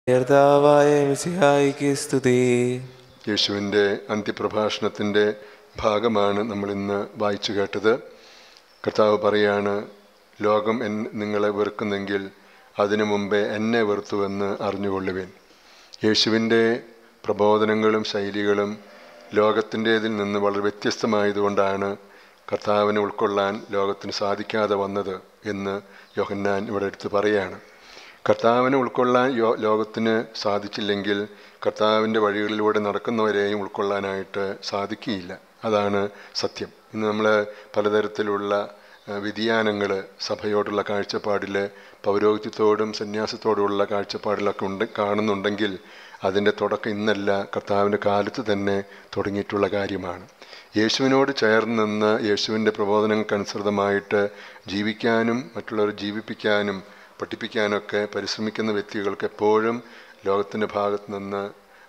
കർത്താവായ മിശിഹായിക്ക് സ്തുതി യേശുവിൻ്റെ അന്ത്യപ്രഭാഷണത്തിൻ്റെ ഭാഗമാണ് നമ്മൾ ഇന്ന് വായിച്ചു കേട്ടത് കർത്താവ് പറയാണ് ലോകം എൻ നിങ്ങളെ വെറുക്കുന്നെങ്കിൽ അതിനു മുമ്പേ എന്നെ വെറുത്തുവെന്ന് അറിഞ്ഞുകൊള്ളുവിൻ യേശുവിൻ്റെ പ്രബോധനങ്ങളും ശൈലികളും ലോകത്തിൻ്റേതിൽ നിന്ന് വളരെ വ്യത്യസ്തമായതുകൊണ്ടാണ് കർത്താവിനെ ഉൾക്കൊള്ളാൻ ലോകത്തിന് സാധിക്കാതെ വന്നത് എന്ന് യോഹന്നാൻ ഇവിടെ എടുത്ത് പറയാണ് കർത്താവിനെ ഉൾക്കൊള്ളാൻ യോ ലോകത്തിന് സാധിച്ചില്ലെങ്കിൽ കർത്താവിൻ്റെ വഴികളിലൂടെ നടക്കുന്നവരെയും ഉൾക്കൊള്ളാനായിട്ട് സാധിക്കുകയില്ല അതാണ് സത്യം ഇന്ന് നമ്മൾ പലതരത്തിലുള്ള വ്യതിയാനങ്ങൾ സഭയോടുള്ള കാഴ്ചപ്പാടിൽ പൗരോഹിത്യത്തോടും സന്യാസത്തോടുള്ള കാഴ്ചപ്പാടിലൊക്കെ ഉണ്ട് കാണുന്നുണ്ടെങ്കിൽ അതിൻ്റെ തുടക്കം ഇന്നല്ല കർത്താവിൻ്റെ കാലത്ത് തന്നെ തുടങ്ങിയിട്ടുള്ള കാര്യമാണ് യേശുവിനോട് ചേർന്ന് നിന്ന് യേശുവിൻ്റെ പ്രബോധനങ്ങൾക്കനുസൃതമായിട്ട് ജീവിക്കാനും മറ്റുള്ളവരെ ജീവിപ്പിക്കാനും പഠിപ്പിക്കാനൊക്കെ പരിശ്രമിക്കുന്ന വ്യക്തികൾക്ക് എപ്പോഴും ലോകത്തിൻ്റെ ഭാഗത്ത് നിന്ന്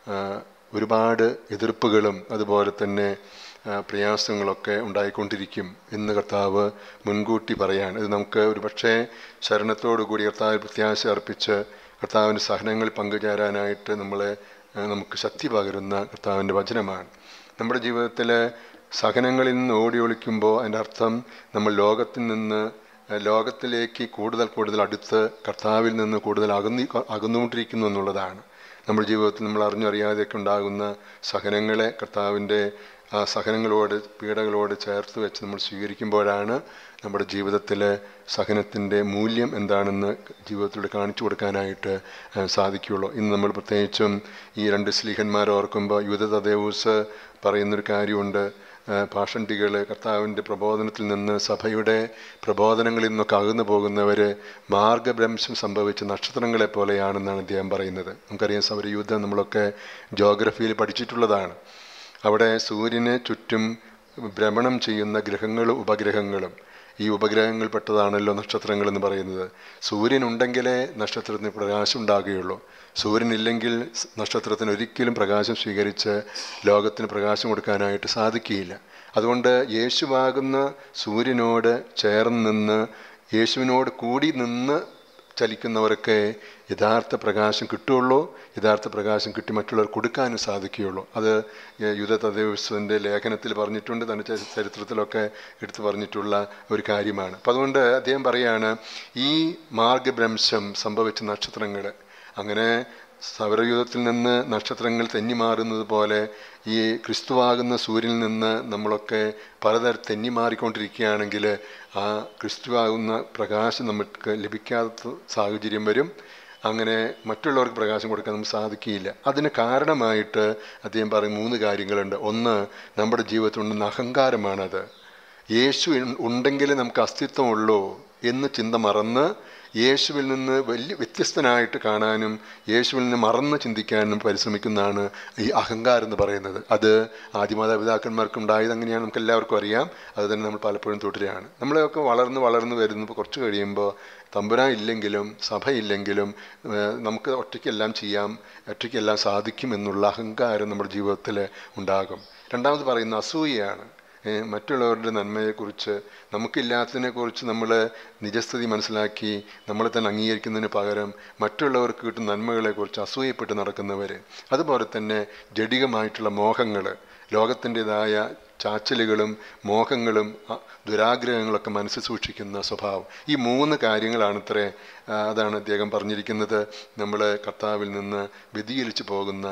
ഒരുപാട് എതിർപ്പുകളും അതുപോലെ തന്നെ പ്രയാസങ്ങളൊക്കെ ഉണ്ടായിക്കൊണ്ടിരിക്കും എന്ന് കർത്താവ് മുൻകൂട്ടി പറയാണ് ഇത് നമുക്ക് ഒരു പക്ഷേ ശരണത്തോടുകൂടി കർത്താവ് പ്രത്യാശ അർപ്പിച്ച് കർത്താവിൻ്റെ സഹനങ്ങളിൽ പങ്കുചേരാനായിട്ട് നമ്മളെ നമുക്ക് ശക്തി പകരുന്ന കർത്താവിൻ്റെ വചനമാണ് നമ്മുടെ ജീവിതത്തിൽ സഹനങ്ങളിൽ നിന്ന് ഓടി ഒളിക്കുമ്പോൾ അതിൻ്റെ അർത്ഥം നമ്മൾ ലോകത്തിൽ നിന്ന് ലോകത്തിലേക്ക് കൂടുതൽ കൂടുതൽ അടുത്ത് കർത്താവിൽ നിന്ന് കൂടുതൽ അകന്നി അകന്നുകൊണ്ടിരിക്കുന്നു എന്നുള്ളതാണ് നമ്മുടെ ജീവിതത്തിൽ നമ്മൾ അറിഞ്ഞറിയാതെയൊക്കെ ഉണ്ടാകുന്ന സഹനങ്ങളെ കർത്താവിൻ്റെ ആ സഹനങ്ങളോട് പീഡകളോട് ചേർത്ത് വെച്ച് നമ്മൾ സ്വീകരിക്കുമ്പോഴാണ് നമ്മുടെ ജീവിതത്തിലെ സഹനത്തിൻ്റെ മൂല്യം എന്താണെന്ന് ജീവിതത്തിലൂടെ കാണിച്ചു കൊടുക്കാനായിട്ട് സാധിക്കുകയുള്ളൂ ഇന്ന് നമ്മൾ പ്രത്യേകിച്ചും ഈ രണ്ട് സ്ലീഹന്മാർ ഓർക്കുമ്പോൾ യുദ്ധ തദേവൂസ് പറയുന്നൊരു കാര്യമുണ്ട് ഭാഷണ്ടികൾ കർത്താവിൻ്റെ പ്രബോധനത്തിൽ നിന്ന് സഭയുടെ പ്രബോധനങ്ങളിൽ നിന്നൊക്കെ അകന്നു പോകുന്നവർ മാർഗഭ്രംശം സംഭവിച്ച നക്ഷത്രങ്ങളെ പോലെയാണെന്നാണ് അദ്ദേഹം പറയുന്നത് നമുക്കറിയാം സൗരയുദ്ധം നമ്മളൊക്കെ ജോഗ്രഫിയിൽ പഠിച്ചിട്ടുള്ളതാണ് അവിടെ സൂര്യന് ചുറ്റും ഭ്രമണം ചെയ്യുന്ന ഗ്രഹങ്ങളും ഉപഗ്രഹങ്ങളും ഈ ഉപഗ്രഹങ്ങൾ പെട്ടതാണല്ലോ നക്ഷത്രങ്ങൾ എന്ന് പറയുന്നത് സൂര്യൻ ഉണ്ടെങ്കിലേ നക്ഷത്രത്തിന് പ്രകാശം ഉണ്ടാകുകയുള്ളൂ സൂര്യനില്ലെങ്കിൽ നക്ഷത്രത്തിന് ഒരിക്കലും പ്രകാശം സ്വീകരിച്ച് ലോകത്തിന് പ്രകാശം കൊടുക്കാനായിട്ട് സാധിക്കുകയില്ല അതുകൊണ്ട് യേശുവാകുന്ന സൂര്യനോട് ചേർന്ന് നിന്ന് യേശുവിനോട് കൂടി നിന്ന് ചലിക്കുന്നവർക്ക് യഥാർത്ഥ പ്രകാശം കിട്ടുള്ളൂ യഥാർത്ഥ പ്രകാശം കിട്ടി മറ്റുള്ളവർ കൊടുക്കാനും സാധിക്കുകയുള്ളൂ അത് യുദ്ധ തദ്ദേശൻ്റെ ലേഖനത്തിൽ പറഞ്ഞിട്ടുണ്ട് തൻ്റെ ചരിത്രത്തിലൊക്കെ എടുത്തു പറഞ്ഞിട്ടുള്ള ഒരു കാര്യമാണ് അപ്പം അതുകൊണ്ട് അദ്ദേഹം പറയാണ് ഈ മാർഗഭ്രംശം സംഭവിച്ച നക്ഷത്രങ്ങൾ അങ്ങനെ സൗരയുധത്തിൽ നിന്ന് നക്ഷത്രങ്ങൾ തെന്നിമാറുന്നത് പോലെ ഈ ക്രിസ്തുവാകുന്ന സൂര്യനിൽ നിന്ന് നമ്മളൊക്കെ പലതരം തെന്നിമാറിക്കൊണ്ടിരിക്കുകയാണെങ്കിൽ ആ ക്രിസ്തുവാകുന്ന പ്രകാശം നമുക്ക് ലഭിക്കാത്ത സാഹചര്യം വരും അങ്ങനെ മറ്റുള്ളവർക്ക് പ്രകാശം കൊടുക്കാൻ നമുക്ക് സാധിക്കുകയില്ല അതിന് കാരണമായിട്ട് അദ്ദേഹം പറയും മൂന്ന് കാര്യങ്ങളുണ്ട് ഒന്ന് നമ്മുടെ ജീവിതത്തിലുണ്ടെന്ന അഹങ്കാരമാണത് യേശു ഉണ്ടെങ്കിലേ നമുക്ക് അസ്തിത്വമുള്ളൂ എന്ന് ചിന്ത മറന്ന് യേശുവിൽ നിന്ന് വലിയ വ്യത്യസ്തനായിട്ട് കാണാനും യേശുവിൽ നിന്ന് മറന്ന് ചിന്തിക്കാനും പരിശ്രമിക്കുന്നതാണ് ഈ അഹങ്കാരം എന്ന് പറയുന്നത് അത് ആദിമാതാപിതാക്കന്മാർക്ക് ഉണ്ടായത് അങ്ങനെയാണ് നമുക്ക് എല്ലാവർക്കും അറിയാം അത് തന്നെ നമ്മൾ പലപ്പോഴും തുടരുകയാണ് നമ്മളെയൊക്കെ വളർന്ന് വളർന്ന് വരുമ്പോൾ കുറച്ച് കഴിയുമ്പോൾ തമ്പുരാൻ ഇല്ലെങ്കിലും സഭയില്ലെങ്കിലും നമുക്ക് ഒറ്റയ്ക്കെല്ലാം ചെയ്യാം ഒറ്റയ്ക്കെല്ലാം സാധിക്കും എന്നുള്ള അഹങ്കാരം നമ്മുടെ ജീവിതത്തിൽ ഉണ്ടാകും രണ്ടാമത് പറയുന്ന അസൂയയാണ് മറ്റുള്ളവരുടെ നന്മയെക്കുറിച്ച് നമുക്കില്ലാത്തതിനെക്കുറിച്ച് നമ്മൾ നിജസ്ഥിതി മനസ്സിലാക്കി നമ്മളെ തന്നെ അംഗീകരിക്കുന്നതിന് പകരം മറ്റുള്ളവർക്ക് കിട്ടുന്ന നന്മകളെക്കുറിച്ച് അസൂയപ്പെട്ട് നടക്കുന്നവർ അതുപോലെ തന്നെ ജഡികമായിട്ടുള്ള മോഹങ്ങൾ ലോകത്തിൻ്റെതായ ചാച്ചലുകളും മോഹങ്ങളും ദുരാഗ്രഹങ്ങളൊക്കെ മനസ്സിൽ സൂക്ഷിക്കുന്ന സ്വഭാവം ഈ മൂന്ന് കാര്യങ്ങളാണത്രേ അതാണ് അദ്ദേഹം പറഞ്ഞിരിക്കുന്നത് നമ്മൾ കർത്താവിൽ നിന്ന് വ്യതിചലിച്ചു പോകുന്ന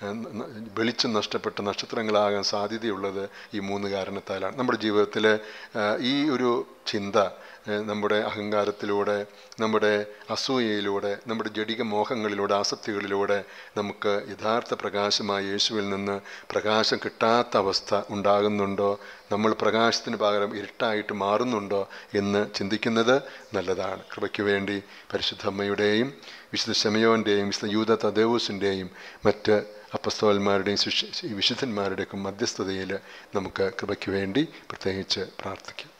വെളിച്ചം നഷ്ടപ്പെട്ട നക്ഷത്രങ്ങളാകാൻ സാധ്യതയുള്ളത് ഈ മൂന്ന് കാരണത്താലാണ് നമ്മുടെ ജീവിതത്തിൽ ഈ ഒരു ചിന്ത നമ്മുടെ അഹങ്കാരത്തിലൂടെ നമ്മുടെ അസൂയയിലൂടെ നമ്മുടെ ജഡിക മോഹങ്ങളിലൂടെ ആസക്തികളിലൂടെ നമുക്ക് യഥാർത്ഥ പ്രകാശമായ യേശുവിൽ നിന്ന് പ്രകാശം കിട്ടാത്ത അവസ്ഥ ഉണ്ടാകുന്നുണ്ടോ നമ്മൾ പ്രകാശത്തിന് പകരം ഇരുട്ടായിട്ട് മാറുന്നുണ്ടോ എന്ന് ചിന്തിക്കുന്നത് നല്ലതാണ് കൃപയ്ക്ക് വേണ്ടി പരിശുദ്ധ അമ്മയുടെയും വിശുദ്ധ ശമയോൻ്റെയും വിശുദ്ധ യൂത തദേവൂസിൻ്റെയും മറ്റ് അപ്പസ്തോന്മാരുടെയും വിശുദ്ധന്മാരുടെയൊക്കെ മധ്യസ്ഥതയിൽ നമുക്ക് കൃപയ്ക്ക് വേണ്ടി പ്രത്യേകിച്ച് പ്രാർത്ഥിക്കാം